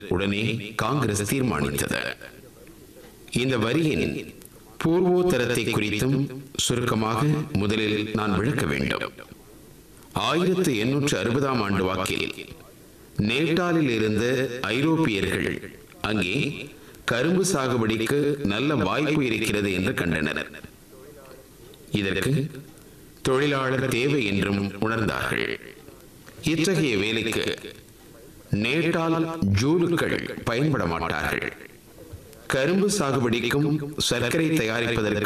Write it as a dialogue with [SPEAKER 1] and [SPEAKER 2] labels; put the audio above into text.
[SPEAKER 1] உடனே காங்கிரஸ் தீர்மானித்தது இந்த வரியின் பூர்வோத்தரத்தை குறித்தும் சுருக்கமாக முதலில் நான் விளக்க வேண்டும் ஆயிரத்து எண்ணூற்று அறுபதாம் ஆண்டு வாக்கில் நேட்டாலில் இருந்த ஐரோப்பியர்கள் அங்கே கரும்பு சாகுபடிக்கு நல்ல வாய்ப்பு இருக்கிறது என்று கண்டனர் இதற்கு தொழிலாளர் தேவை என்றும் உணர்ந்தார்கள் இத்தகைய வேலைக்கு நேட்டால் ஜூலுக்கள் பயன்பட மாட்டார்கள் கரும்பு சாகுபடிக்கும் சர்க்கரை தயாரிப்பதற்கு